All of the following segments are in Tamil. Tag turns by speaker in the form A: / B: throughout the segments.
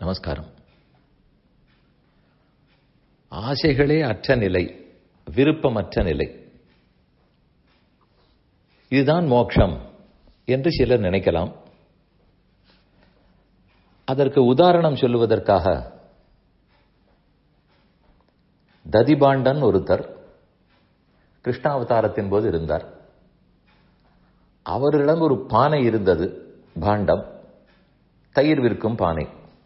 A: நமஸ்காரம் ஆசைகளே அற்ற நிலை விருப்பமற்ற நிலை இதுதான் மோட்சம் என்று சிலர் நினைக்கலாம் அதற்கு உதாரணம் சொல்லுவதற்காக ததிபாண்டன் ஒருத்தர் கிருஷ்ணாவதாரத்தின் போது இருந்தார் அவரிடம் ஒரு பானை இருந்தது பாண்டம் தயிர் விற்கும் பானை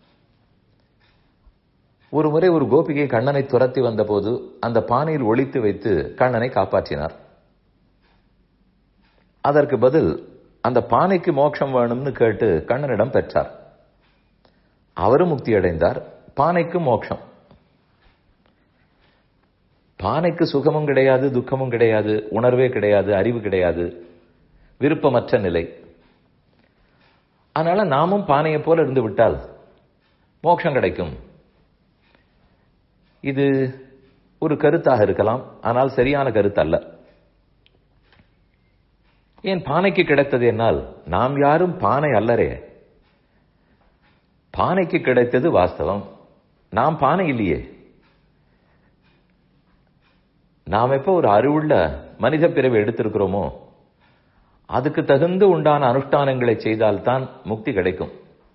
A: ஒரு முறை ஒரு கோபிகை கண்ணனை துரத்தி வந்தபோது அந்த பானையில் ஒழித்து வைத்து கண்ணனை காப்பாற்றினார் அதற்கு பதில் அந்த பானைக்கு மோட்சம் வேணும்னு கேட்டு கண்ணனிடம் பெற்றார் அவரும் முக்தி அடைந்தார் பானைக்கு மோட்சம் பானைக்கு சுகமும் கிடையாது துக்கமும் கிடையாது உணர்வே கிடையாது அறிவு கிடையாது விருப்பமற்ற நிலை அதனால நாமும் பானையை போல இருந்து விட்டால் மோட்சம் கிடைக்கும் இது ஒரு கருத்தாக இருக்கலாம் ஆனால் சரியான கருத்து அல்ல ஏன் பானைக்கு கிடைத்தது என்னால் நாம் யாரும் பானை அல்லரே பானைக்கு கிடைத்தது வாஸ்தவம் நாம் பானை இல்லையே நாம் எப்போ ஒரு அறிவுள்ள மனித பிறவை எடுத்திருக்கிறோமோ அதுக்கு தகுந்து உண்டான அனுஷ்டானங்களை செய்தால்தான் முக்தி கிடைக்கும்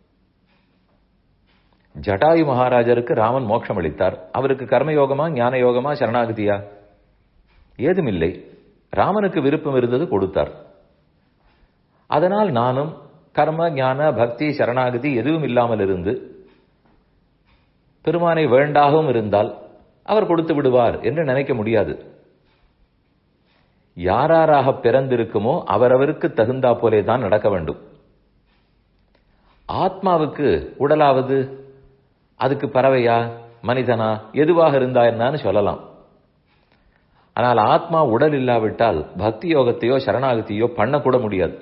A: ஜட்டாயு மகாராஜருக்கு ராமன் மோட்சம் அளித்தார் அவருக்கு கர்மயோகமா ஞான யோகமா சரணாகதியா ஏதுமில்லை ராமனுக்கு விருப்பம் இருந்தது கொடுத்தார் அதனால் நானும் கர்ம ஞான பக்தி சரணாகதி எதுவும் இல்லாமல் இருந்து பெருமானை வேண்டாகவும் இருந்தால் அவர் கொடுத்து விடுவார் என்று நினைக்க முடியாது யாராராக பிறந்திருக்குமோ அவரவருக்கு தகுந்தா போலே தான் நடக்க வேண்டும் ஆத்மாவுக்கு உடலாவது அதுக்கு பறவையா மனிதனா எதுவாக இருந்தா என்னன்னு சொல்லலாம் ஆனால் ஆத்மா உடல் இல்லாவிட்டால் பக்தி யோகத்தையோ சரணாகத்தையோ பண்ணக்கூட முடியாது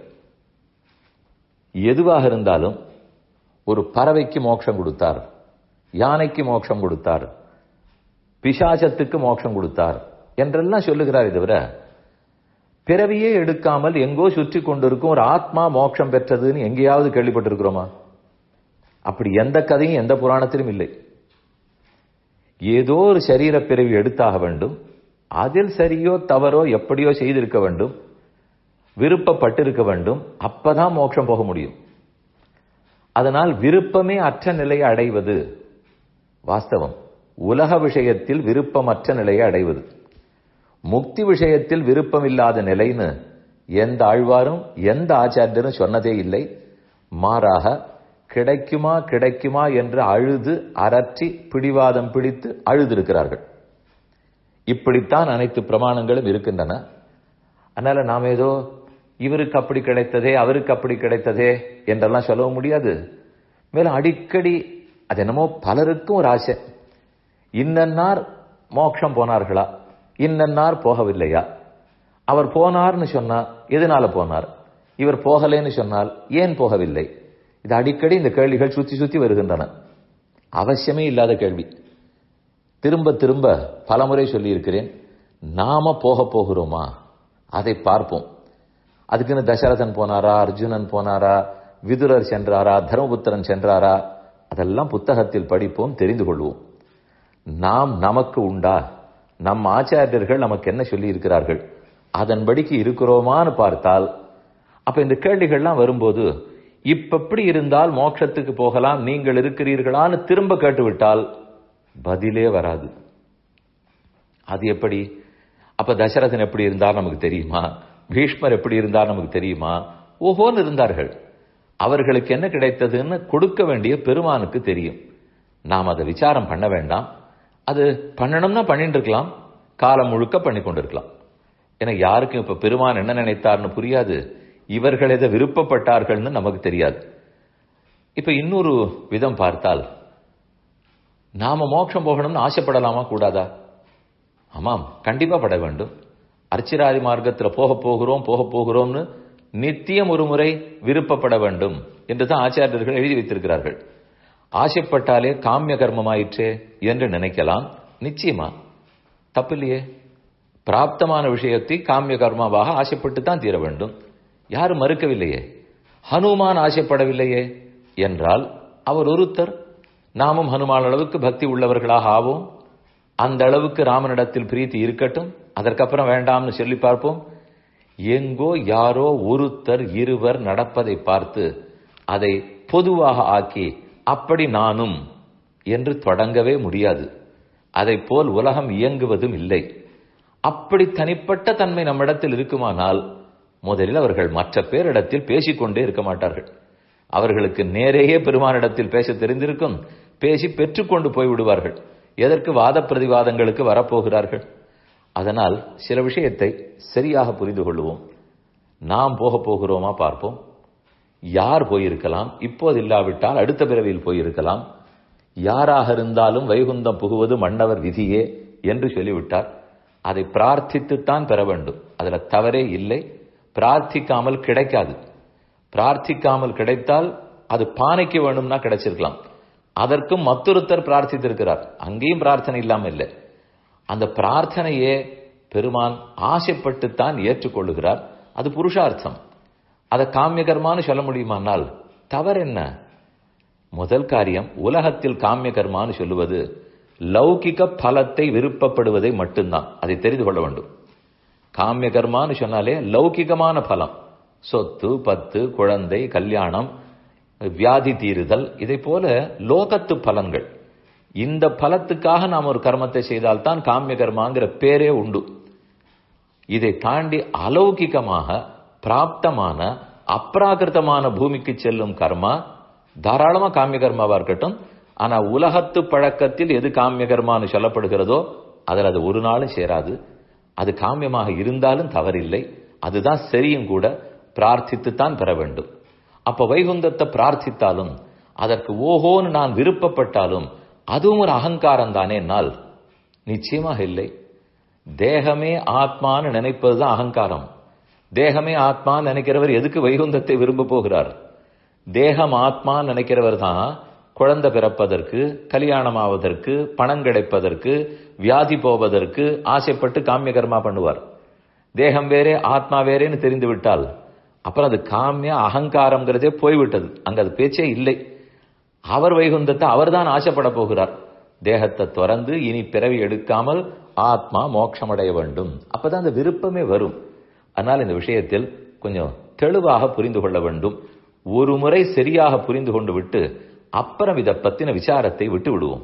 A: எதுவாக இருந்தாலும் ஒரு பறவைக்கு மோட்சம் கொடுத்தார் யானைக்கு மோட்சம் கொடுத்தார் பிசாசத்துக்கு மோட்சம் கொடுத்தார் என்றெல்லாம் சொல்லுகிறார் தவிர பிறவியே எடுக்காமல் எங்கோ சுற்றி கொண்டிருக்கும் ஒரு ஆத்மா மோட்சம் பெற்றதுன்னு எங்கேயாவது கேள்விப்பட்டிருக்கிறோமா அப்படி எந்த கதையும் எந்த புராணத்திலும் இல்லை ஏதோ ஒரு சரீர பிறவி எடுத்தாக வேண்டும் அதில் சரியோ தவறோ எப்படியோ செய்திருக்க வேண்டும் விருப்பப்பட்டிருக்க வேண்டும் அப்பதான் மோட்சம் போக முடியும் அதனால் விருப்பமே அற்ற நிலையை அடைவது வாஸ்தவம் உலக விஷயத்தில் விருப்பமற்ற நிலையை அடைவது முக்தி விஷயத்தில் விருப்பம் இல்லாத நிலைன்னு எந்த ஆழ்வாரும் எந்த ஆச்சாரியரும் சொன்னதே இல்லை மாறாக கிடைக்குமா கிடைக்குமா என்று அழுது அரற்றி பிடிவாதம் பிடித்து அழுதிருக்கிறார்கள் இப்படித்தான் அனைத்து பிரமாணங்களும் இருக்கின்றன அதனால நாம் ஏதோ இவருக்கு அப்படி கிடைத்ததே அவருக்கு அப்படி கிடைத்ததே என்றெல்லாம் சொல்லவும் முடியாது மேலும் அடிக்கடி அது என்னமோ பலருக்கும் ஒரு ஆசை இன்னன்னார் மோட்சம் போனார்களா இன்னன்னார் போகவில்லையா அவர் போனார்னு சொன்னா எதனால போனார் இவர் போகலேன்னு சொன்னால் ஏன் போகவில்லை இது அடிக்கடி இந்த கேள்விகள் சுத்தி சுத்தி வருகின்றன அவசியமே இல்லாத கேள்வி திரும்ப திரும்ப பலமுறை சொல்லியிருக்கிறேன் நாம போக போகிறோமா அதை பார்ப்போம் அதுக்குன்னு தசரதன் போனாரா அர்ஜுனன் போனாரா விதுரர் சென்றாரா தர்மபுத்திரன் சென்றாரா அதெல்லாம் புத்தகத்தில் படிப்போம் தெரிந்து கொள்வோம் நாம் நமக்கு உண்டா நம் ஆச்சாரியர்கள் நமக்கு என்ன சொல்லி இருக்கிறார்கள் அதன்படிக்கு இருக்கிறோமான்னு பார்த்தால் அப்ப இந்த கேள்விகள்லாம் வரும்போது இப்ப எப்படி இருந்தால் மோட்சத்துக்கு போகலாம் நீங்கள் இருக்கிறீர்களான்னு திரும்ப கேட்டுவிட்டால் பதிலே வராது அது எப்படி அப்ப தசரதன் எப்படி இருந்தார் நமக்கு தெரியுமா பீஷ்மர் எப்படி இருந்தார் நமக்கு தெரியுமா ஓஹோன்னு இருந்தார்கள் அவர்களுக்கு என்ன கிடைத்ததுன்னு கொடுக்க வேண்டிய பெருமானுக்கு தெரியும் நாம் அதை விசாரம் பண்ண வேண்டாம் அது பண்ணணும்னா பண்ணிட்டு இருக்கலாம் காலம் முழுக்க பண்ணி கொண்டிருக்கலாம் ஏன்னா யாருக்கும் இப்ப பெருமான் என்ன நினைத்தார்னு புரியாது இவர்கள் எதை விருப்பப்பட்டார்கள்னு நமக்கு தெரியாது இப்ப இன்னொரு விதம் பார்த்தால் நாம மோட்சம் போகணும்னு ஆசைப்படலாமா கூடாதா ஆமாம் கண்டிப்பா பட வேண்டும் அர்ச்சிராதி மார்க்கத்தில் போக போகிறோம் போக போகிறோம்னு நித்தியம் ஒரு முறை விருப்பப்பட வேண்டும் என்று தான் ஆச்சாரியர்கள் எழுதி வைத்திருக்கிறார்கள் ஆசைப்பட்டாலே காமிய கர்மமாயிற்றே என்று நினைக்கலாம் நிச்சயமா தப்பில்லையே பிராப்தமான விஷயத்தை காமிய கர்மாவாக ஆசைப்பட்டு தான் தீர வேண்டும் யாரும் மறுக்கவில்லையே ஹனுமான் ஆசைப்படவில்லையே என்றால் அவர் ஒருத்தர் நாமும் ஹனுமான் அளவுக்கு பக்தி உள்ளவர்களாக ஆவோம் அந்த அளவுக்கு ராமனிடத்தில் பிரீத்தி இருக்கட்டும் அதற்கப்புறம் வேண்டாம்னு சொல்லி பார்ப்போம் எங்கோ யாரோ ஒருத்தர் இருவர் நடப்பதை பார்த்து அதை பொதுவாக ஆக்கி அப்படி நானும் என்று தொடங்கவே முடியாது அதை போல் உலகம் இயங்குவதும் இல்லை அப்படி தனிப்பட்ட தன்மை நம்மிடத்தில் இருக்குமானால் முதலில் அவர்கள் மற்ற பேரிடத்தில் பேசிக்கொண்டே இருக்க மாட்டார்கள் அவர்களுக்கு நேரேயே பெருமானிடத்தில் பேச தெரிந்திருக்கும் பேசி பெற்றுக்கொண்டு போய் விடுவார்கள் எதற்கு வாத பிரதிவாதங்களுக்கு வரப்போகிறார்கள் அதனால் சில விஷயத்தை சரியாக புரிந்து கொள்வோம் நாம் போக போகிறோமா பார்ப்போம் யார் போயிருக்கலாம் இப்போது இல்லாவிட்டால் அடுத்த பிறவியில் போயிருக்கலாம் யாராக இருந்தாலும் வைகுந்தம் புகுவது மன்னவர் விதியே என்று சொல்லிவிட்டார் அதை பிரார்த்தித்துத்தான் பெற வேண்டும் அதுல தவறே இல்லை பிரார்த்திக்காமல் கிடைக்காது பிரார்த்திக்காமல் கிடைத்தால் அது பானைக்கு வேணும்னா கிடைச்சிருக்கலாம் அதற்கும் மற்றொருத்தர் பிரார்த்தித்திருக்கிறார் அங்கேயும் பிரார்த்தனை இல்லாம இல்லை அந்த பிரார்த்தனையே பெருமான் ஆசைப்பட்டுத்தான் ஏற்றுக்கொள்ளுகிறார் அது புருஷார்த்தம் அதை காமியகர்மான்னு சொல்ல முடியுமானால் தவறு என்ன முதல் காரியம் உலகத்தில் காமிய கர்மான்னு சொல்லுவது லௌகிக பலத்தை விருப்பப்படுவதை மட்டும்தான் அதை தெரிந்து கொள்ள வேண்டும் காமிய கர்மான்னு சொன்னாலே லௌகிகமான பலம் சொத்து பத்து குழந்தை கல்யாணம் வியாதி தீருதல் இதை போல லோகத்து பலன்கள் இந்த பலத்துக்காக நாம் ஒரு கர்மத்தை செய்தால்தான் காமிய கர்மாங்கிற பேரே உண்டு இதை தாண்டி அலௌகிகமாக பிராப்தமான அப்ராகிருத்தமான பூமிக்கு செல்லும் கர்மா தாராளமா காமிய கர்மாவா இருக்கட்டும் ஆனா உலகத்து பழக்கத்தில் எது காமிய கர்மான்னு சொல்லப்படுகிறதோ அதில் அது ஒரு நாளும் சேராது அது காமியமாக இருந்தாலும் தவறில்லை அதுதான் சரியும் கூட பிரார்த்தித்துத்தான் பெற வேண்டும் அப்ப வைகுந்தத்தை பிரார்த்தித்தாலும் அதற்கு ஓஹோன்னு நான் விருப்பப்பட்டாலும் அதுவும் ஒரு அகங்காரம் தானே என்னால் நிச்சயமாக இல்லை தேகமே ஆத்மான்னு நினைப்பதுதான் அகங்காரம் தேகமே ஆத்மான்னு நினைக்கிறவர் எதுக்கு வைகுந்தத்தை விரும்ப போகிறார் தேகம் ஆத்மா நினைக்கிறவர் தான் குழந்தை பிறப்பதற்கு கல்யாணம் ஆவதற்கு பணம் கிடைப்பதற்கு வியாதி போவதற்கு ஆசைப்பட்டு காமிய கர்மா பண்ணுவார் தேகம் வேறே ஆத்மா வேறேன்னு தெரிந்து விட்டால் அப்புறம் அது காமிய அகங்காரம்ங்கிறதே போய்விட்டது அங்க அது பேச்சே இல்லை அவர் வைகுந்தத்தை அவர் தான் ஆசைப்பட போகிறார் தேகத்தை துறந்து இனி பிறவி எடுக்காமல் ஆத்மா மோட்சமடைய வேண்டும் அப்பதான் அந்த விருப்பமே வரும் அதனால் இந்த விஷயத்தில் கொஞ்சம் தெளிவாக புரிந்து கொள்ள வேண்டும் ஒரு முறை சரியாக புரிந்து கொண்டு விட்டு அப்புறம் இதை பத்தின விசாரத்தை விட்டு விடுவோம்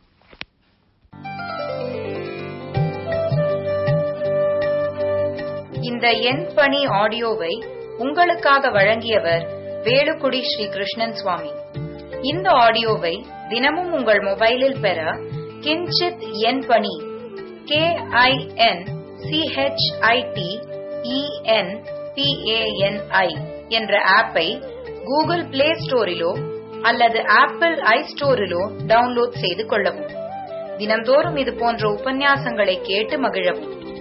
B: இந்த எண் பணி ஆடியோவை உங்களுக்காக வழங்கியவர் வேலுக்குடி ஸ்ரீ கிருஷ்ணன் சுவாமி இந்த ஆடியோவை தினமும் உங்கள் மொபைலில் பெற கிஞ்சித் எண் பணி கே ஐ என் சிஹெச்ஐடி இஎன் பிஏஎன்ஐ என்ற ஆப்பை கூகுள் பிளே ஸ்டோரிலோ அல்லது ஆப்பிள் ஐ ஸ்டோரிலோ டவுன்லோட் செய்து கொள்ளவும் தினம்தோறும் இது போன்ற உபன்யாசங்களை கேட்டு மகிழவும்